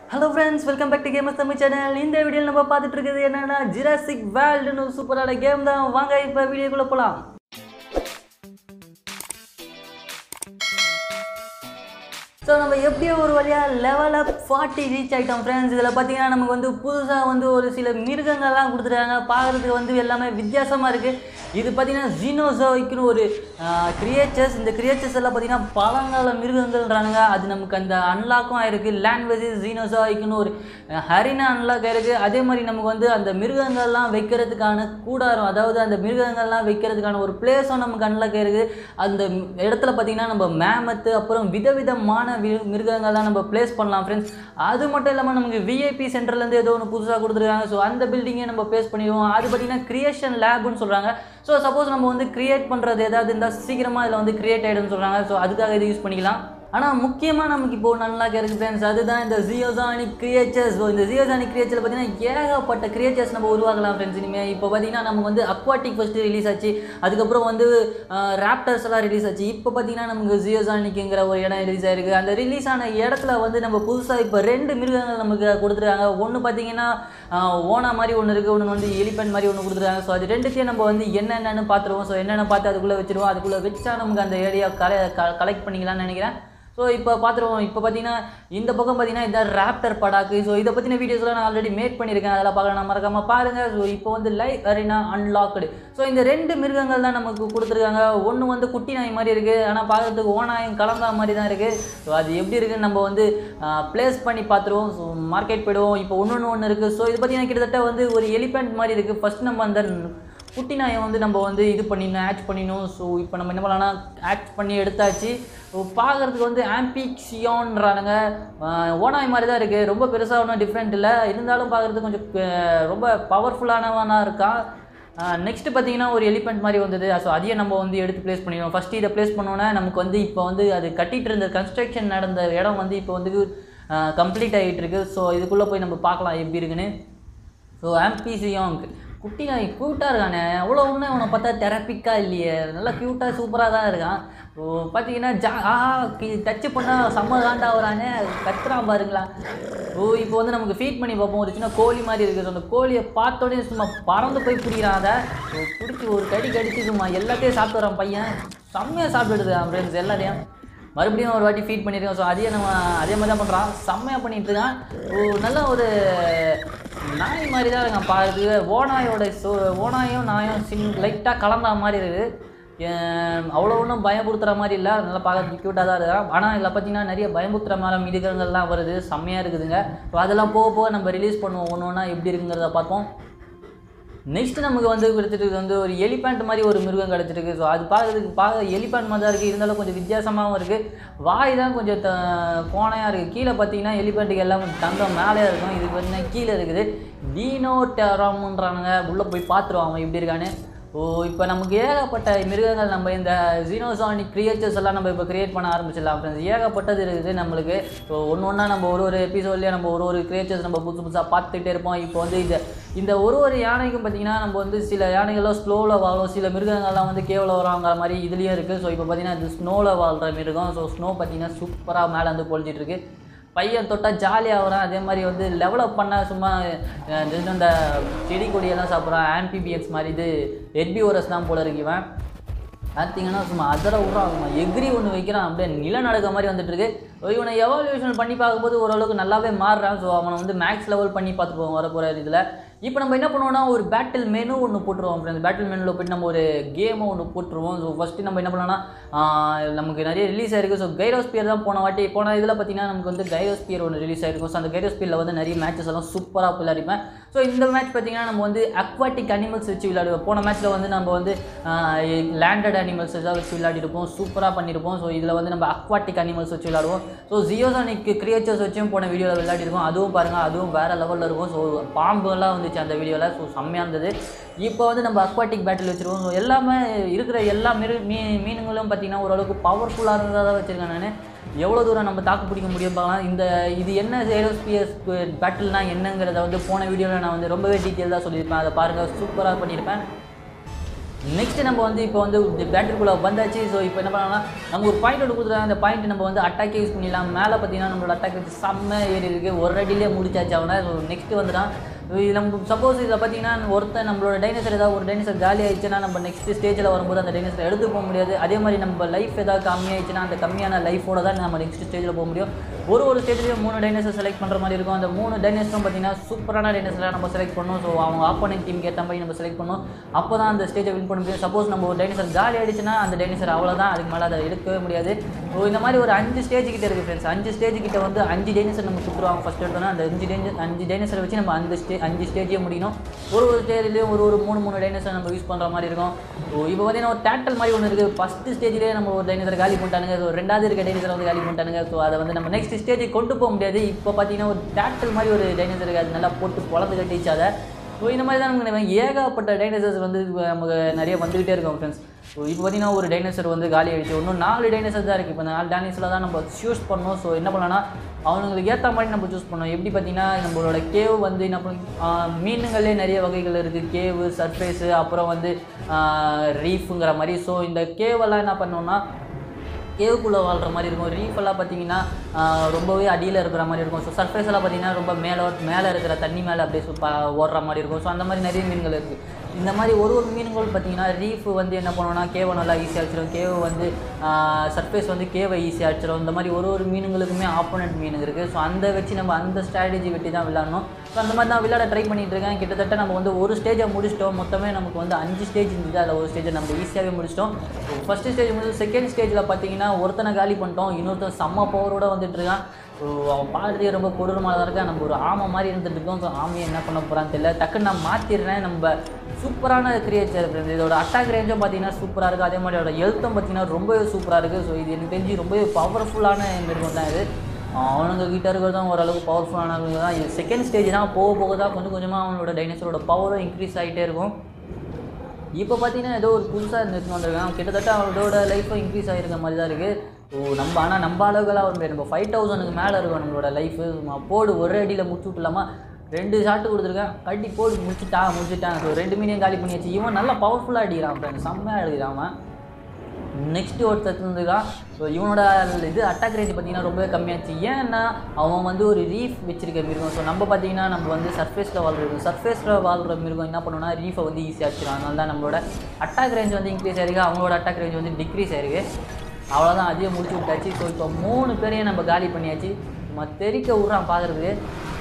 hello friends welcome back to games Tamil channel இந்த வீடியோவில் நம்ம பார்த்துட்டு இருக்கிறது என்னன்னா ஜிராசிக் வேர்ல்டுன்னு ஒரு சூப்பரான கேம் தான் வாங்க இப்போ வீடியோக்குள்ளே போகலாம் ஸோ நம்ம எப்படியோ ஒரு வழியாக லெவல் அப் ஃபார்ட்டி ரீச் ஆகிட்டோம் ஃப்ரெண்ட்ஸ் இதில் பார்த்தீங்கன்னா நமக்கு வந்து புதுசாக வந்து ஒரு சில மிருகங்கள்லாம் கொடுத்துருக்காங்க பார்க்குறதுக்கு வந்து எல்லாமே வித்தியாசமாக இருக்குது இது பார்த்தீங்கன்னா ஜீனோசோய்க்குன்னு ஒரு கிரியேச்சர்ஸ் இந்த கிரியேச்சர்ஸ் எல்லாம் பார்த்தீங்கன்னா பழங்கால மிருகங்கள்ன்றானுங்க அது நமக்கு அந்த அன்லாக்கும் ஆயிருக்கு லேண்ட் ஜீனோசோய்க்குன்னு ஒரு ஹரினா அன்லாக் ஆயிருக்கு அதே மாதிரி நமக்கு வந்து அந்த மிருகங்கள்லாம் வைக்கிறதுக்கான கூடாரம் அதாவது அந்த மிருகங்கள்லாம் வைக்கிறதுக்கான ஒரு பிளேஸும் நமக்கு அன்லாக் ஆயிருக்கு அந்த இடத்துல பார்த்தீங்கன்னா நம்ம மேமத்து அப்புறம் விதவிதமான வி- மிருகங்கள்லாம் நம்ம ப்ளேஸ் பண்ணலாம் ஃப்ரெண்ட்ஸ் அது மட்டும் இல்லாமல் நமக்கு விஐபி சென்டர்லேருந்து ஏதோ ஒன்று புதுசாக கொடுத்துருக்காங்க ஸோ அந்த பில்டிங்கை நம்ம ப்ளேஸ் பண்ணிடுவோம் அது பார்த்தீங்கன்னா கிரியேஷன் லேப்னு சொல்கிறாங்க ஸோ சப்போஸ் நம்ம வந்து கிரியேட் பண்ணுறது ஏதாவது இருந்தால் சீக்கிரமாக இதில் வந்து கிரியேட் ஆகிடும்னு சொல்கிறாங்க ஸோ அதுக்காக இதை யூஸ் பண்ணிக்கலாம் ஆனால் முக்கியமாக நமக்கு இப்போ நல்லா இருக்கு ஃப்ரெண்ட்ஸ் அதுதான் இந்த ஜியோசானிக் கிரியேச்சர்ஸ் ஸோ இந்த ஜியோசானிக் கிரியேச்சர் பார்த்தீங்கன்னா ஏகப்பட்ட கிரியேச்சர்ஸ் நம்ம உருவாக்கலாம் ஃப்ரெண்ட்ஸ் இனிமேல் இப்போ பார்த்தீங்கன்னா நமக்கு வந்து அக்வாட்டிக் ஃபஸ்ட்டு ரிலீஸ் ஆச்சு அதுக்கப்புறம் வந்து ராப்டர்ஸ் எல்லாம் ரிலீஸ் ஆச்சு இப்போ பார்த்தீங்கன்னா நமக்கு ஜியோசானிக்குங்கிற ஒரு இடம் ரிலீஸ் ஆயிருக்கு அந்த ரிலீஸ் ஆன இடத்துல வந்து நம்ம புதுசாக இப்போ ரெண்டு மிருகங்கள் நமக்கு கொடுத்துருக்காங்க ஒன்று பார்த்தீங்கன்னா ஆஹ், ஓனா மாதிரி ஒன்று இருக்குது ஒன்று வந்து எலிபென்ட் மாதிரி ஒன்று கொடுத்துருக்காங்க ஸோ அது ரெண்டுத்தையும் நம்ம வந்து என்னென்னு பார்த்துருவோம் ஸோ என்னென்ன பார்த்து அதுக்குள்ளே வச்சிருவோம் அதுக்குள்ளே வச்சா நமக்கு அந்த ஏரியா கலை கலெக்ட் பண்ணிக்கலாம்னு நினைக்கிறேன் ஸோ இப்போ பார்த்துருவோம் இப்போ பார்த்தீங்கன்னா இந்த பக்கம் பார்த்தீங்கன்னா இந்த ராப்டர் படாக்கு ஸோ இதை பற்றின வீடியோஸ்லாம் நான் ஆல்ரெடி மேட் பண்ணியிருக்கேன் அதெல்லாம் பார்க்கலாம் மறக்காமல் பாருங்கள் ஸோ இப்போ வந்து லைவ் அரீனா அன்லாக்டு ஸோ இந்த ரெண்டு மிருகங்கள் தான் நமக்கு கொடுத்துருக்காங்க ஒன்று வந்து குட்டி நாய் மாதிரி இருக்குது ஆனால் பார்க்கறதுக்கு ஓநாயம் கலந்தா மாதிரி தான் இருக்குது ஸோ அது எப்படி இருக்குன்னு நம்ம வந்து ப்ளேஸ் பண்ணி பார்த்துருவோம் ஸோ மார்க்கெட் போயிடுவோம் இப்போ ஒன்று ஒன்று ஒன்று இருக்குது ஸோ இது பார்த்தீங்கன்னா கிட்டத்தட்ட வந்து ஒரு எலிபென்ட் மாதிரி இருக்குது ஃபஸ்ட் நம்ம அந்த குட்டி நாயை வந்து நம்ம வந்து இது பண்ணிடணும் ஆட் பண்ணிடணும் ஸோ இப்போ நம்ம என்ன பண்ணலாம்னா ஆட் பண்ணி எடுத்தாச்சு ஸோ பார்க்குறதுக்கு வந்து ஆம்பிக்சியான்றானுங்க ஓனாய் மாதிரி தான் இருக்குது ரொம்ப பெருசாக ஒன்றும் டிஃப்ரெண்ட் இல்லை இருந்தாலும் பார்க்குறதுக்கு கொஞ்சம் அஹ், ரொம்ப பவர்ஃபுல்லானவனாக இருக்கான் நெக்ஸ்ட்டு பார்த்தீங்கன்னா ஒரு எலிபென்ட் மாதிரி வந்தது ஸோ அதையும் நம்ம வந்து எடுத்து ப்ளேஸ் பண்ணிடுவோம் ஃபஸ்ட்டு இதை ப்ளேஸ் பண்ணோன்னே நமக்கு வந்து இப்போ வந்து அது கட்டிட்டு இருந்த கன்ஸ்ட்ரக்ஷன் நடந்த இடம் வந்து இப்போ வந்து கம்ப்ளீட் ஆகிட்டு இருக்கு ஸோ இதுக்குள்ளே போய் நம்ம பார்க்கலாம் எப்படி இருக்குன்னு ஸோ ஆம்பிசியாங் குட்டி நாய் க்யூட்டாக இருக்கானே அவ்வளோ ஒன்றும் அவனை பார்த்தா தெரப்பிக்காக இல்லையே நல்லா க்யூட்டாக சூப்பராக தான் இருக்கான் ஸோ பார்த்தீங்கன்னா ஜா ஆ டச்சு பண்ணால் செம்ம காண்டா வரானே கத்துறான் பாருங்களா ஓ இப்போ வந்து நமக்கு ஃபீட் பண்ணி பார்ப்போம் ஒரு சின்ன கோழி மாதிரி இருக்குது ஸோ அந்த கோழியை பார்த்தோடனே சும்மா பறந்து போய் பிடிக்கிறான் அதை ஸோ பிடிச்சி ஒரு கடி கடிச்சு சும்மா எல்லாத்தையும் சாப்பிட்டு வரான் பையன் செம்மையாக சாப்பிட்டுடுது அவன் ஃப்ரெண்ட்ஸ் எல்லாத்தையும் மறுபடியும் ஒரு வாட்டி ஃபீட் பண்ணியிருக்கோம் ஸோ அதையே நம்ம அதே மாதிரி தான் பண்ணுறான் செம்மையாக பண்ணிட்டு இருக்கான் ஓ நல்ல ஒரு நாய் மாதிரி தான் இருக்கான் பாருது ஓநாயோட சோ ஓநாயும் நாயும் சின் லைட்டாக கலந்தா மாதிரி இருக்குது ஏன், அவ்வளோ ஒன்றும் பயமுறுத்துற மாதிரி இல்லை நல்லா பார்க்க க்யூட்டாக தான் இருக்கான் ஆனால் இதில் பார்த்தீங்கன்னா நிறைய பயமுறுத்துற மாதிரி மிருகங்கள்லாம் வருது செம்மையாக இருக்குதுங்க ஸோ அதெல்லாம் போக போக நம்ம ரிலீஸ் பண்ணுவோம் ஒன்று ஒன்றா எப்படி இருக்குங்கிறத பார்ப்போம் நெக்ஸ்ட் நமக்கு வந்து கொடுத்துட்டு வந்து ஒரு எலிபேண்ட் மாதிரி ஒரு மிருகம் கிடச்சிருக்கு ஸோ அது பார்க்கறதுக்கு பார்க்க எலிபேண்ட் மாதிரி தான் இருக்குது இருந்தாலும் கொஞ்சம் வித்தியாசமாகவும் இருக்குது வாய் தான் கொஞ்சம் த கோணையாக இருக்குது கீழே பார்த்தீங்கன்னா எலிபேண்ட்டுக்கு எல்லாம் தங்கம் மேலே இருக்கும் இது பார்த்தீங்கன்னா கீழே இருக்குது டீனோ டெராமுன்றானுங்க உள்ளே போய் பார்த்துருவோம் அவன் எப்படி இருக்கான்னு ஓ இப்போ நமக்கு ஏகப்பட்ட மிருகங்கள் நம்ம இந்த ஜீனோசானிக் கிரியேச்சர்ஸ் எல்லாம் நம்ம இப்போ கிரியேட் பண்ண ஆரம்பிச்சிடலாம் ஃப்ரெண்ட்ஸ் ஏகப்பட்டது இருக்குது நம்மளுக்கு ஸோ ஒன்று ஒன்றா நம்ம ஒரு ஒரு எபிசோட்லேயே நம்ம ஒரு ஒரு கிரியேச்சர்ஸ் நம்ம புதுசு புதுசாக பார்த்துக்கிட்டே இருப்போம் இப்போ வந்து இந்த இந்த ஒரு ஒரு யானைக்கும் பார்த்தீங்கன்னா நம்ம வந்து சில யானைகள்லாம் ஸ்லோவில் வாழும் சில மிருகங்கள்லாம் வந்து கேவல வராங்கிற மாதிரி இதுலேயும் இருக்குது ஸோ இப்போ பார்த்தீங்கன்னா இது ஸ்னோவில் வாழ்கிற மிருகம் ஸோ ஸ்னோ பார்த்தீங்கன்னா சூப்பராக மேலே வந்து பொழிச்சிட்டு இருக்கு பையன் தொட்டால் ஜாலியாக வரான் அதே மாதிரி வந்து டெவலப் பண்ண சும்மா அஹ், just இந்த செடி கொடியெல்லாம் சாப்பிட்றான் ஆம்பிபிஎக்ஸ் மாதிரி இது ஹெட்பிஓரஸ் தான் போல இருக்கு இவன் பார்த்தீங்கன்னா சும்மா அதர விட்றான் சும்மா எக்ரி ஒன்று வைக்கிறான் அப்படியே நிலநடுக்க மாதிரி வந்துட்டு இருக்கு ஸோ இவனை எவாலுவேஷன் பண்ணி பார்க்கும்போது ஓரளவுக்கு நல்லாவே மாறுறான் ஸோ அவனை வந்து மேக்ஸ் லெவல் பண்ணி பார்த்துப்போம் வரப்போகிற இதில் இப்போ நம்ம என்ன பண்ணுவோம்னா ஒரு பேட்டில் மெனு ஒன்று போட்டுருவோம் ஃப்ரெண்ட்ஸ் பேட்டில் மெனுவில் போயிட்டு நம்ம ஒரு கேமை ஒன்று போட்டுருவோம் ஸோ ஃபஸ்ட்டு நம்ம என்ன பண்ணலாம்னா ஆஹ், நமக்கு நிறைய ரிலீஸ் ஆயிருக்கு ஸோ கைரோஸ்பியர் தான் போன வாட்டி போன இதில் பார்த்தீங்கன்னா நமக்கு வந்து கைரோஸ்பியர் ஒன்று ரிலீஸ் ஆயிருக்கும் ஸோ அந்த கைரோஸ்பியரில் வந்து நிறைய மேட்சஸ் எல்லாம் சூப்பராக விளையாடிப்பேன் ஸோ இந்த மேட்ச் பார்த்தீங்கன்னா நம்ம வந்து அக்வாட்டிக் அனிமல்ஸ் வச்சு விளையாடுவோம் போன மேட்ச்சில் வந்து நம்ம வந்து லேண்டட் அனிமல்ஸ் தான் வச்சு விளையாடிருப்போம் சூப்பராக பண்ணியிருப்போம் ஸோ இதில் வந்து நம்ம அக்வாட்டிக் அனிமல்ஸ் வச்சு விளையாடுவோம் ஸோ ஜியோசானிக் கிரியேச்சர்ஸ் வச்சும் போன வீடியோவில் விளையாடிருக்கோம் அதுவும் பாருங்கள் அதுவும் வேறு லெவலில் இருக்கும் ஸோ பாம்புலாம் வந்துச்சு அந்த வீடியோவில் ஸோ செம்மையாக இருந்தது இப்போ வந்து நம்ம அக்வாட்டிக் பேட்டில் வச்சுருக்கோம் ஸோ எல்லாமே இருக்கிற எல்லா மிரு மீ மீனுங்களும் பார்த்தீங்கன்னா ஓரளவுக்கு பவர்ஃபுல்லாக இருந்ததாக தான் வச்சுருக்கேன் நான் எவ்வளோ தூரம் நம்ம தாக்கு பிடிக்க முடியும் பார்க்கலாம் இந்த இது என்ன ஏரோஸ்பியஸ் பேட்டில்னா என்னங்கிறத வந்து போன வீடியோவில் நான் வந்து ரொம்பவே டீட்டெயிலாக சொல்லியிருப்பேன் அதை பாருங்கள் சூப்பராக பண்ணியிருப்பேன் நெக்ஸ்ட் நம்ம வந்து இப்போ வந்து பேட்டரிக்குள்ளே வந்தாச்சு ஸோ இப்போ என்ன பண்ணலாம்னா நம்ம ஒரு பாயிண்ட் ஒன்று கொடுத்துருக்காங்க அந்த பாயிண்ட் நம்ம வந்து அட்டாக்கே யூஸ் பண்ணிடலாம் மேலே பார்த்தீங்கன்னா நம்மளோட அட்டாக் வச்சு செம்ம ஏறி இருக்குது ஒரு அடியிலே முடிச்சாச்சு அவனை ஸோ நெக்ஸ்ட் வந்துட்டான் இது நம்ம சப்போஸ் இதில் பார்த்தீங்கன்னா ஒருத்தன் நம்மளோட டைனோசர் ஏதாவது ஒரு டைனோசர் காலி ஆயிடுச்சுன்னா நம்ம நெக்ஸ்ட் ஸ்டேஜில் வரும்போது அந்த டைனோசர் எடுத்து போக முடியாது அதே மாதிரி நம்ம லைஃப் ஏதாவது கம்மியாயிடுச்சுன்னா அந்த கம்மியான லைஃபோட தான் நம்ம நெக்ஸ்ட் ஸ்டேஜில் போக முடியும் ஒரு ஒரு ஸ்டேஜ்லேயும் மூணு டைனோசர் செலக்ட் பண்ணுற மாதிரி இருக்கும் அந்த மூணு டைனோசரும் பார்த்தீங்கன்னா சூப்பரான டைனோசராக நம்ம செலக்ட் பண்ணணும் ஸோ அவங்க ஆப்போனன்ட் டீமுக்கு ஏற்ற மாதிரி நம்ம செலக்ட் பண்ணணும் அப்போ தான் அந்த ஸ்டேஜை வின் பண்ண முடியும் சப்போஸ் நம்ம ஒரு டைனோசர் காலி ஆயிடுச்சுன்னா அந்த டைனோசர் அவ்வளோதான் அதுக்கு மேலே அதை எடுக்கவே முடியாது ஸோ இந்த மாதிரி ஒரு அஞ்சு ஸ்டேஜ் கிட்ட இருக்குது ஃப்ரெண்ட்ஸ் அஞ்சு ஸ்டேஜ் கிட்ட வந்து அஞ்சு டைனோசர் நம்ம கொடுத்துருவாங்க ஃபஸ்ட் எடுத்தோன்னா அந்த அஞ்சு டைனோ அஞ்சு டைனோசரை வச்சு நம்ம அந்த ஸ்டே அஞ்சு ஸ்டேஜையும் முடியணும் ஒரு ஒரு ஸ்டேஜ்லேயும் ஒரு ஒரு மூணு மூணு டைனோசர் நம்ம யூஸ் பண்ணுற மாதிரி இருக்கும் ஸோ இப்போ பார்த்தீங்கன்னா ஒரு டேட்டல் மாதிரி ஒன்று இருக்குது ஃபஸ்ட்டு ஸ்டேஜ்லேயே நம்ம ஒரு டைனோசர் காலி பண்ணிட்டானுங்க ஸோ ரெண்டாவது இருக்க டைனோசர் வந்து காலி பண்ணிட்டானுங்க ஸோ அதை வந்து நம்ம நெக்ஸ்ட் ஸ்டேஜுக்கு கொண்டு போக முடியாது இப்போ பார்த்தீங்கன்னா ஒரு டேட்டல் மாதிரி ஒரு டைனோசர் இருக்குது அது நல்லா போட்டு பொழந்து கட்டிச்சு அதை ஸோ இந்த மாதிரி தான் நமக்கு ஏகப்பட்ட டைனோசர்ஸ் வந்து நமக்கு நிறைய வந்துக்கிட்டே இருக்கும் ஃப்ரெண்ட்ஸ் ஸோ இப்போ பார்த்தீங்கன்னா ஒரு டைனோசர் வந்து காலி ஆகிடுச்சு இன்னும் நாலு டைனோசர் தான் இருக்குது இப்போ இந்த நாலு டைனோசரில் தான் நம்ம சூஸ் பண்ணணும் ஸோ என்ன பண்ணலாம்னா அவங்களுக்கு ஏற்ற மாதிரி நம்ம சூஸ் பண்ணோம் எப்படி பார்த்தீங்கன்னா நம்மளோட கேவ் வந்து என்ன பண்ண மீனுங்களே நிறைய வகைகள் இருக்குது கேவு சர்ஃபேஸு அப்புறம் வந்து ரீஃபுங்கிற மாதிரி ஸோ இந்த கேவெல்லாம் என்ன பண்ணோம்னா கேவுக்குள்ளே வாழ்கிற மாதிரி இருக்கும் ரீஃப் எல்லாம் பார்த்தீங்கன்னா ஆஹ், ரொம்பவே அடியில் இருக்கிற மாதிரி இருக்கும் ஸோ சர்ஃபேஸ் எல்லாம் பார்த்தீங்கன்னா ரொம்ப மேலே மேலே இருக்கிற தண்ணி மேலே அப்படியே சு- ப- ஓடுற மாதிரி இருக்கும் ஸோ அந்த மாதிரி நிறைய மீன்கள் இருக்குது இந்த மாதிரி ஒரு ஒரு மீன்கள் பார்த்தீங்கன்னா ரீஃப் வந்து என்ன பண்ணுவோம்னா கேவை நல்லா ஈஸியாக அடிச்சிடும் கேவை வந்து சர்ஃபேஸ் வந்து கேவை ஈஸியாக அடிச்சிடும் இந்த மாதிரி ஒரு ஒரு மீனுங்களுக்குமே ஆப்போனன்ட் மீன் இருக்குது ஸோ அந்த வச்சு நம்ம அந்த ஸ்ட்ராட்டஜி வெட்டி தான் விளாடணும் ஸோ அந்த மாதிரி தான் விளையாட ட்ரை பண்ணிட்டு இருக்கேன் கிட்டத்தட்ட நம்ம வந்து ஒரு ஸ்டேஜை முடிச்சிட்டோம் மொத்தமே நமக்கு வந்து அஞ்சு ஸ்டேஜ் இருந்தது அதில் ஒரு ஸ்டேஜை நம்ம ஈஸியாகவே முடிச்சிட்டோம் ஃபஸ்ட்டு ஸ்டேஜ் முடிச்சு செகண்ட் ஸ்டேஜில் பார்த்தீங்கன்னா ஒருத்தனை காலி பண்ணிட்டோம் இன்னொருத்தன் செம்ம பவரோட வந்துட்டு இருக்கான் ஸோ அவன் பார்க்குறதே ரொம்ப கொடூரமாக தான் இருக்கான் நம்ம ஒரு ஆமை மாதிரி இருந்துட்டு இருக்கோம் ஸோ ஆமையை என்ன பண்ண போகிறான்னு தெரியல டக்குன்னு நான் மாற்றிடுறேன் நம்ம சூப்பரான கிரியேச்சர் ஃப்ரெண்ட்ஸ் இதோட அட்டாக் ரேஞ்சும் பார்த்தீங்கன்னா சூப்பராக இருக்குது அதே மாதிரி அதோட ஹெல்த்தும் பார்த்தீங்கன்னா ரொம்பவே சூப்பராக இருக்குது ஸோ இது எனக்கு தெரிஞ்சு ரொம்பவே பவர்ஃபுல்லான மிருகம் தான் இது அவனுங்க கிட்ட இருக்கிறதும் ஓரளவுக்கு பவர்ஃபுல்லானவங்க தான் இது செகண்ட் ஸ்டேஜ் தான் போக போக தான் கொஞ்சம் கொஞ்சமாக அவனோட டைனோசரோட பவரும் இன்க்ரீஸ் ஆகிட்டே இருக்கும் இப்போ பார்த்தீங்கன்னா ஏதோ ஒரு புதுசாக எடுத்துன்னு வந்திருக்கான் கிட்டத்தட்ட அவனோட லைஃப்பும் இன்க்ரீஸ் ஆகிருக்க மாதிரி தான் இருக்குது ஓ நம்ம ஆனால் நம்ம அளவுகளாக வர முடியாது நம்ம ஃபைவ் தௌசண்ட்க்கு மேலே இருக்கும் நம்மளோட லைஃபு போடு ஒரே அடியில் முடிச்சு விட்டுலாமா ரெண்டு ஷாட்டு கொடுத்துருக்கேன் கட்டி போடு முடிச்சுட்டான் முடிச்சுட்டான் ஸோ ரெண்டு மீனையும் காலி பண்ணியாச்சு இவன் நல்லா பவர்ஃபுல்லாக அடிக்கிறான் ஃப்ரெண்ட் செம்மையாக அடிக்கிறான் அவன் நெக்ஸ்ட் ஒருத்தர் இருந்துருக்கான் ஸோ இவனோட இது அட்டாக் ரேஞ்ச் பார்த்தீங்கன்னா ரொம்பவே கம்மியாச்சு ஏன்னா அவன் வந்து ஒரு ரீஃப் வச்சிருக்க மிருகம் ஸோ நம்ம பார்த்தீங்கன்னா நம்ம வந்து சர்ஃபேஸில் வாழ்றது சர்ஃபேஸில் வாழ்கிற மிருகம் என்ன பண்ணுன்னா ரீஃபை வந்து ஈஸியாக அடிச்சிடும் அதனால தான் நம்மளோட அட்டாக் ரேஞ்ச் வந்து இன்க்ரீஸ் ஆயிருக்கு அவங்களோட அட்டாக் ரேஞ்ச் வந்து டிக்ரீஸ் ஆயிருக்கு அவ்வளோதான் அதையும் முடிச்சு விட்டாச்சு ஸோ இப்போ மூணு பேரையும் நம்ம காலி பண்ணியாச்சு சும்மா தெறிக்க விட்றான் பார்க்குறதுக்கு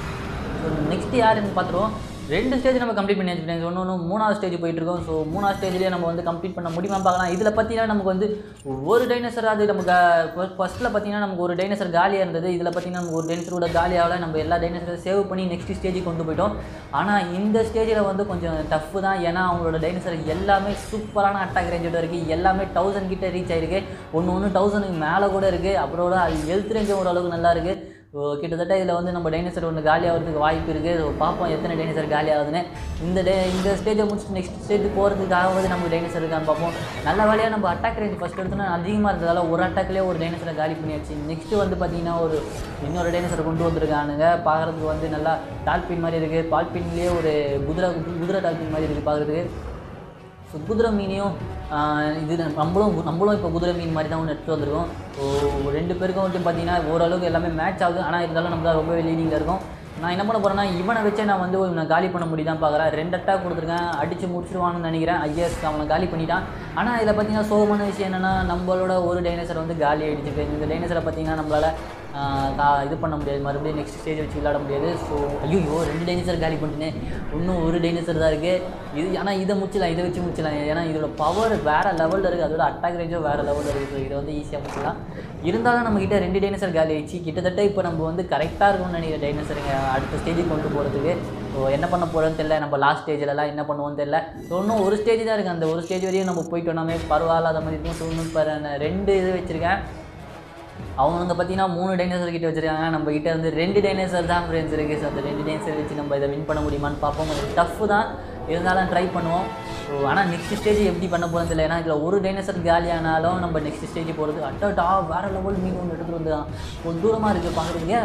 ஸோ நெக்ஸ்ட் யாருன்னு பார்த்துருவோம் ரெண்டு ஸ்டேஜ் நம்ம கம்ப்ளீட் பண்ணியாச்சு ஃப்ரெண்ட்ஸ் ஒன்று ஒன்று மூணாவது ஸ்டேஜ் போயிட்டு இருக்கோம் ஸோ மூணாவது ஸ்டேஜ்லேயே நம்ம வந்து கம்ப்ளீட் பண்ண முடியுமா பார்க்கலாம் இதில் பார்த்தீங்கன்னா நமக்கு வந்து ஒரு டைனோசர் அது நமக்கு ஃபஸ்ட்டில் பார்த்தீங்கன்னா நமக்கு ஒரு டைனோசர் காலியாக இருந்தது இதில் பார்த்தீங்கன்னா நமக்கு ஒரு டைனோசரோட காலியாகல நம்ம எல்லா டைனோசரும் சேவ் பண்ணி நெக்ஸ்ட் ஸ்டேஜுக்கு கொண்டு போயிட்டோம் ஆனால் இந்த ஸ்டேஜில் வந்து கொஞ்சம் டஃப்பு தான் ஏன்னா அவங்களோட டைனோசர் எல்லாமே சூப்பரான அட்டாக் ரேஞ்சோட இருக்குது எல்லாமே தௌசண்ட் கிட்ட ரீச் ஆயிருக்கு ஒன்று ஒன்று தௌசண்ட்க்கு மேலே கூட இருக்குது அப்புறம் அது ஹெல்த் ரேஞ்சும் ஓரளவுக்கு நல்லா இருக்குது ஸோ கிட்டத்தட்ட இதில் வந்து நம்ம டைனோசர் ஒன்று காலி ஆகிறதுக்கு வாய்ப்பு இருக்குது ஸோ பார்ப்போம் எத்தனை டைனோசர் காலி ஆகுதுன்னு இந்த டே இந்த ஸ்டேஜை முடிச்சுட்டு நெக்ஸ்ட் ஸ்டேஜ் போகிறதுக்காகவது நம்ம டைனோசர் இருக்கான்னு பார்ப்போம் நல்ல வேலையாக நம்ம அட்டாக் ரேஞ்ச் ஃபஸ்ட் எடுத்தோன்னா அதிகமாக இருந்ததால் ஒரு அட்டாக்லேயே ஒரு டைனோசரை காலி பண்ணியாச்சு நெக்ஸ்ட்டு வந்து பார்த்தீங்கன்னா ஒரு இன்னொரு டைனோசரை கொண்டு வந்திருக்கானுங்க பார்க்குறதுக்கு வந்து நல்லா டால்பின் மாதிரி இருக்குது பால்பின்லேயே ஒரு குதிரை குதிரை டால்பின் மாதிரி இருக்குது பார்க்குறதுக்கு ஸோ குதிரை மீனையும் ஆஹ், இது நம்மளும் நம்மளும் இப்போ குதிரை மீன் மாதிரி தான் ஒன்று எடுத்து வந்திருக்கோம் ஸோ ரெண்டு பேருக்கும் வந்து பார்த்தீங்கன்னா ஓரளவுக்கு எல்லாமே மேட்ச் ஆகுது ஆனால் இருந்தாலும் நம்ம தான் ரொம்பவே லீடிங்கில் இருக்கும் நான் என்ன பண்ண போகிறேன்னா இவனை வச்சே நான் வந்து இவனை காலி பண்ண முடியுதான் பார்க்குறேன் ரெண்டு அட்டாக் கொடுத்துருக்கேன் அடித்து முடிச்சிருவான்னு நினைக்கிறேன் ஐஎஸ் அவனை காலி பண்ணிட்டான் ஆனால் இதில் பார்த்தீங்கன்னா சோகமான விஷயம் என்னென்னா நம்மளோட ஒரு டைனோசர் வந்து காலி ஆகிடுச்சு இந்த டைனோசரை பார்த்தீங்கன்னா நம்மளால் ஆஹ் கா- இது பண்ண முடியாது மறுபடியும் நெக்ஸ்ட் ஸ்டேஜ் வச்சு விளையாட முடியாது ஸோ ஐயோ ரெண்டு டைனோசர் காலி பண்ணிட்டேன் இன்னும் ஒரு டைனோசர் தான் இருக்குது இது ஆனால் இதை முடிச்சிடலாம் இதை வச்சு முடிச்சிடலாம் ஏன்னா இதோட பவர் வேறு லெவலில் இருக்குது அதோட அட்டாக் ரேஞ்சும் வேறு லெவலில் இருக்குது ஸோ இதை வந்து ஈஸியாக முடிச்சிடலாம் இருந்தாலும் நம்மக்கிட்ட ரெண்டு டைனோசர் காலி ஆயிடுச்சு கிட்டத்தட்ட இப்போ நம்ம வந்து கரெக்டாக இருக்கும்னு நினைக்கிற டைனோசருங்க அடுத்த ஸ்டேஜுக்கு கொண்டு போகிறதுக்கு ஸோ என்ன பண்ண போகிறோன்னு தெரியல நம்ம லாஸ்ட் ஸ்டேஜிலலாம் என்ன பண்ணுவோம்னு தெரியல ஸோ இன்னும் ஒரு ஸ்டேஜ் தான் இருக்குது அந்த ஒரு ஸ்டேஜ் வரையும் நம்ம போயிட்டோம்னாமே பரவாயில்லாத மாதிரி இருக்கும் ஸோ இன்னும் பாரு, நான் ரெண்டு இது வச்சுருக்கேன் அவனுங்க பார்த்தீங்கன்னா மூணு டைனோசர் கிட்ட வச்சிருக்காங்க நம்ம கிட்ட வந்து ரெண்டு டைனோசர் தான் ஃப்ரெண்ட்ஸ் இருக்கு ஸோ அந்த ரெண்டு டைனோசர் வச்சு நம்ம இதை வின் பண்ண முடியுமான்னு பார்ப்போம் கொஞ்சம் டஃப் தான் இருந்தாலும் ட்ரை பண்ணுவோம் ஸோ ஆனால் நெக்ஸ்ட் ஸ்டேஜ் எப்படி பண்ண போகிறது தெரியல ஏன்னா இதில் ஒரு டைனோசர் காலியானாலும் நம்ம நெக்ஸ்ட் ஸ்டேஜ் போகிறது அட்டா வேறு லெவல் மீன் ஒன்று எடுத்துகிட்டு வந்து கொஞ்சம் தூரமாக இருக்குது பார்க்குறீங்க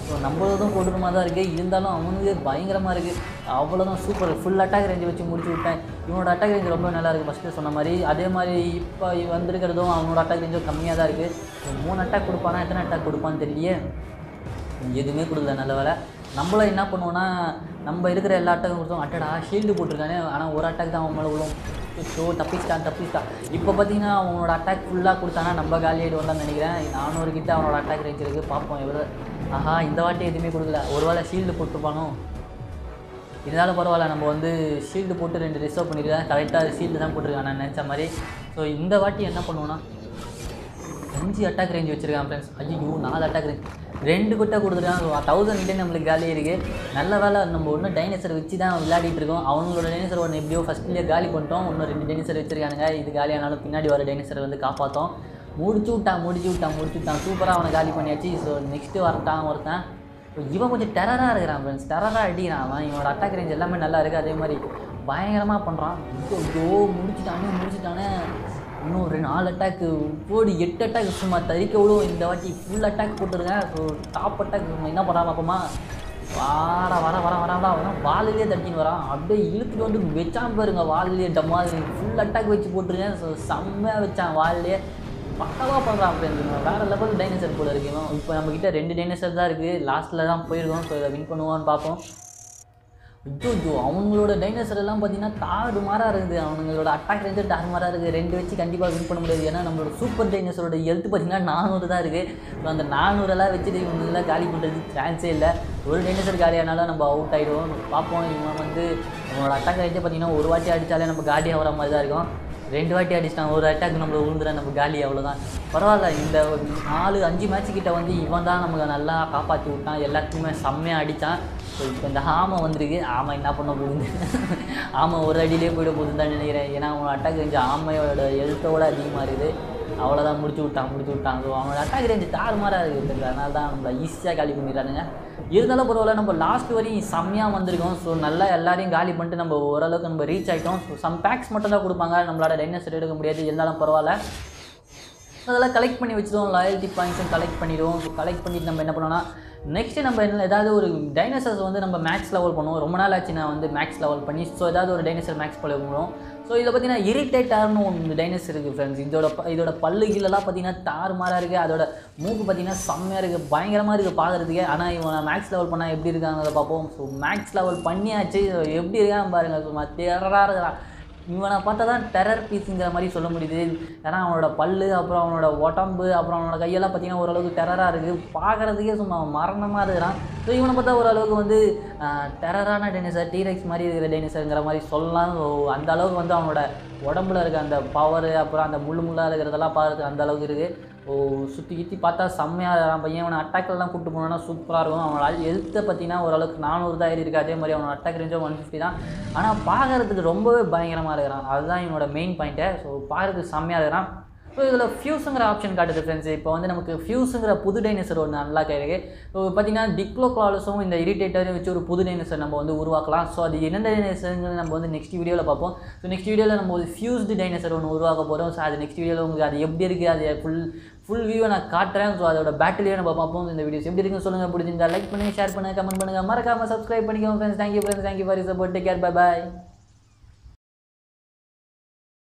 ஸோ நம்மளதும் கொடூரமாக தான் இருக்குது இருந்தாலும் அவனுக்கு பயங்கரமாக இருக்குது அவ்வளோதான் சூப்பர் ஃபுல் அட்டாக் ரேஞ்சு வச்சு முடிச்சு விட்டேன் இவனோட அட்டாக் ரேஞ்ச் ரொம்ப நல்லா இருக்குது ஃபஸ்ட்டு சொன்ன மாதிரி அதே மாதிரி இப்போ வந்திருக்கிறதும் அவனோட அட்டாக் ரேஞ்சும் கம்மியாக தான் இருக்குது மூணு அட்டாக் கொடுப்பானா எத்தனை அட்டாக் கொடுப்பான்னு தெரியலையே எதுவுமே கொடுக்கல நல்ல வேலை நம்மளும் என்ன பண்ணுவோன்னா நம்ம இருக்கிற எல்லா அட்டாக்கும் கொடுத்தோம் அட்டடா ஷீல்டு போட்டிருக்கானே ஆனால் ஒரு அட்டாக் தான் அவன் மேலே விழும் ஸோ தப்பிச்சிட்டான் தப்பிச்சிட்டான் இப்போ பார்த்தீங்கன்னா அவனோட அட்டாக் ஃபுல்லாக கொடுத்தானா நம்ம காலி ஆகிடுவோம் தான் நினைக்கிறேன் நானூறு கிட்ட அவனோட அட்டாக் ரேஞ்ச் இருக்குது பார்ப்போம் எவ்வளோ ஆஹா இந்த வாட்டி எதுவுமே கொடுக்கல ஒரு வேளை ஷீல்டு போட்டுப்பானோ இருந்தாலும் பரவாயில்ல நம்ம வந்து ஷீல்டு போட்டு ரெண்டு ரிசர்வ் பண்ணியிருக்கேன் கரெக்டாக ஷீல்டு தான் போட்டிருக்கேன் நான் நினச்ச மாதிரி ஸோ இந்த வாட்டி என்ன பண்ணுவோன்னா அஞ்சு அட்டாக் ரேஞ்ச் வச்சிருக்கான் ஃப்ரெண்ட்ஸ் ஐயோ நாலு அட்டாக் ரேஞ்ச் ரெண்டு குட்டை கொடுத்துருக்கான் தௌசண்ட் கிட்டே நம்மளுக்கு காலி இருக்குது நல்ல வேலை நம்ம ஒன்றும் டைனசர் வச்சு தான் விளையாடிட்டு இருக்கோம் அவங்களோட டைனசர் ஒன்று எப்படியோ ஃபஸ்ட்லேயே காலி பண்ணிட்டோம் இன்னும் ரெண்டு டைனசர் வச்சிருக்கானுங்க இது காலியானாலும் பின்னாடி வர டைனசரை வந்து காப்பாற்றோம் முடிச்சு விட்டான் முடிச்சு விட்டான் முடிச்சு விட்டான் சூப்பராக அவனை காலி பண்ணியாச்சு ஸோ நெக்ஸ்ட்டு வரட்டான் ஒருத்தன் இப்போ இவன் கொஞ்சம் டெரராக இருக்கிறான் ஃப்ரெண்ட்ஸ் டெரராக அடிக்கிறான் அவன் இவனோட அட்டாக் ரேஞ்ச் எல்லாமே நல்லா இருக்குது அதே மாதிரி பயங்கரமாக பண்ணுறான் ஐயோ முடிச்சுட்டானே முடிச்சுட்டானே இன்னும் ரெண்டு நாலு அட்டாக்கு போடி எட்டு அட்டாக் சும்மா தறிக்க விடும் இந்த வாட்டி ஃபுல் அட்டாக் போட்டுருக்கேன் ஸோ டாப் அட்டாக் என்ன பண்ணுறான் அப்பமா வாட வர வர வர வர வர வாலிலே தட்டின்னு வரான் அப்படியே இழுத்துட்டு வந்து வச்சான் பாருங்க வாலிலே டம்மாதிரி ஃபுல் அட்டாக் வச்சு போட்டிருக்கேன் ஸோ செம்மையாக வச்சான் வாலிலே பக்காவாக பண்ணுறான் அப்படின்னு வேறு லெவல் டைனோசர் போல இருக்கு இவன் இப்போ நம்மக்கிட்ட ரெண்டு டைனோசர் தான் இருக்குது லாஸ்ட்டில் தான் போயிருக்கோம் ஸோ இதை வின் பண்ணுவான்னு பார்ப்போம் ஐயோ ஐயோ அவங்களோட டைனோசர் எல்லாம் பார்த்தீங்கன்னா தாறு மாறாக இருக்குது அவங்களோட அட்டாக் ரேஞ்சு தாறு மாறாக இருக்குது ரெண்டு வச்சு கண்டிப்பாக வின் பண்ண முடியாது ஏன்னா நம்மளோட சூப்பர் டைனோசரோட எழுத்து பார்த்தீங்கன்னா நானூறு தான் இருக்குது ஸோ அந்த நானூறெல்லாம் வச்சுட்டு இவங்களெல்லாம் காலி பண்ணுறது சான்ஸே இல்லை ஒரு டைனோசர் காலியானாலும் நம்ம அவுட் ஆகிடுவோம் பார்ப்போம் இவன் வந்து அவனோட அட்டாக் ரேஞ்சே பார்த்தீங்கன்னா ஒரு வாட்டி அடித்தாலே நம்ம காலி ஆகிற மாதிரி தான் இருக்கும் ரெண்டு வாட்டி அடிச்சிட்டான் ஒரு அட்டாக் நம்மள விழுந்துற நம்ம காலி அவ்வளோதான் பரவாயில்ல இந்த நாலு அஞ்சு மேட்ச் கிட்ட வந்து இவன் தான் நமக்கு நல்லா காப்பாற்றி விட்டான் எல்லாத்துக்குமே செம்மையாக அடித்தான் ஸோ இப்போ இந்த ஆமை வந்திருக்கு ஆமை என்ன பண்ண போகுது ஆமை ஒரு அடியிலே போயிட போகுதுன்னு தான் நினைக்கிறேன் ஏன்னா அவன் அட்டாக் ரேஞ்சு ஆமையோட எழுத்தோட அதிகமாக இருக்குது அவ்வளோதான் முடிச்சு விட்டான் முடிச்சு விட்டான் ஸோ அவனோட அட்டாக் ரேஞ்சு தாறுமாறாக இருக்குது அதனால தான் நம்மளை ஈஸியாக காலி பண்ணிடுறானுங்க இருந்தாலும் பரவாயில்ல நம்ம லாஸ்ட் வரையும் செம்மையாக வந்திருக்கோம் ஸோ நல்லா எல்லாரையும் காலி பண்ணிட்டு நம்ம ஓரளவுக்கு நம்ம ரீச் ஆகிட்டோம் ஸோ சம் பேக்ஸ் மட்டும் தான் கொடுப்பாங்க நம்மளோட டைனோசர் எடுக்க முடியாது இருந்தாலும் பரவாயில்ல அதெல்லாம் கலெக்ட் பண்ணி வச்சுருவோம் லாயல்ட்டி பாயிண்ட்ஸும் கலெக்ட் பண்ணிடுவோம் ஸோ கலெக்ட் பண்ணிட்டு நம்ம என்ன பண்ணோம்னா நெக்ஸ்ட்டு நம்ம என்ன ஏதாவது ஒரு டைனோசர்ஸ் வந்து நம்ம மேக்ஸ் லெவல் பண்ணுவோம் ரொம்ப நாள் ஆச்சு நான் வந்து மேக்ஸ் லெவல் பண்ணி ஸோ ஏதாவது ஒரு டைனோசர் மேக்ஸ் பண்ண பண்ணுவோம் ஸோ இதில் பார்த்தீங்கன்னா இரிட்டேட்டார்னு ஒன்று டைனோசர் இருக்குது ஃப்ரெண்ட்ஸ் இதோட ப- இதோட பல்லு கீழெல்லாம் பார்த்தீங்கன்னா தாறுமாறாக இருக்குது அதோட மூக்கு பார்த்தீங்கன்னா செம்மையாக இருக்குது பயங்கரமாக இருக்குது பார்க்குறதுக்கே ஆனால் இவன் மேக்ஸ் லெவல் பண்ணால் எப்படி இருக்காங்கிறத பார்ப்போம் ஸோ மேக்ஸ் லெவல் பண்ணியாச்சு எப்படி இருக்கான் பாருங்க சும்மா டெரராக இருக்கிறான் இவனை பார்த்தா தான் டெரர் பீஸுங்கிற மாதிரி சொல்ல முடியுது ஏன்னா அவனோட பல்லு அப்புறம் அவனோட உடம்பு அப்புறம் அவனோட கையெல்லாம் பார்த்தீங்கன்னா ஓரளவுக்கு டெரராக இருக்குது பார்க்குறதுக்கே சும்மா மரணமாக இருக்கிறான் ஸோ இவனை பார்த்தா ஓரளவுக்கு வந்து டெரரான டைனோசர் டீரெக்ஸ் மாதிரி இருக்கிற டைனோசருங்கிற மாதிரி சொல்லலாம் ஸோ அந்த அளவுக்கு வந்து அவனோட உடம்புல இருக்க அந்த பவர் அப்புறம் அந்த முள்ளு முள்ளாக இருக்கிறதெல்லாம் பார்த்து அந்த அளவுக்கு இருக்குது ஓ சுற்றி கித்தி பார்த்தா செம்மையாக இருக்கிறான் பையன் அவனை அட்டாக்லாம் கூப்பிட்டு போனோன்னா சூப்பராக இருக்கும் அவனோட எழுத்தை பார்த்தீங்கன்னா ஓரளவுக்கு நானூறு தான் ஏறி இருக்கு அதே மாதிரி அவனோட அட்டாக் ரேஞ்சும் ஒன் ஃபிஃப்டி தான் ஆனால் பார்க்கறதுக்கு ரொம்பவே பயங்கரமாக இருக்கிறான் அதுதான் என்னோட மெயின் பாயிண்ட்டை ஸோ பார்க்கறதுக்கு செம்மையாக இருக்கிறான் ஸோ இதில் ஃபியூஸுங்கிற ஆப்ஷன் காட்டுது ஃப்ரெண்ட்ஸ் இப்போ வந்து நமக்கு ஃபியூஸுங்கிற புது டைனோசர் ஒன்று நல்லா இருக்கு ஸோ பார்த்தீங்கன்னா டிக்ளோ கிளாலஸும் இந்த இரிட்டேட்டரும் வச்சு ஒரு புது டைனோசர் நம்ம வந்து உருவாக்கலாம் ஸோ அது என்ன டைனோசருங்கிறது நம்ம வந்து நெக்ஸ்ட் வீடியோவில் பார்ப்போம் ஸோ நெக்ஸ்ட் வீடியோவில் நம்ம ஒரு ஃபியூஸ்டு டைனோசர் ஒன்று உருவாக்க போகிறோம் ஸோ அது நெக்ஸ்ட் வீடியோவில் உங்களுக்கு அது எப்படி இருக்குது அது ஃபுல் ஃபுல் வியூவை நான் காட்டுறேன் ஸோ அதோட பேட்டரியே நம்ம பார்ப்போம் இந்த வீடியோஸ் எப்படி இருக்குன்னு சொல்லுங்கள் பிடிச்சிருந்தா லைக் பண்ணுங்கள் ஷேர் பண்ணுங்கள் கமெண்ட் பண்ணுங்கள் மறக்காமல் சப்ஸ்கிரைப் பண்ணிக்கோங்க friends thank you friends thank you for support take care bye bye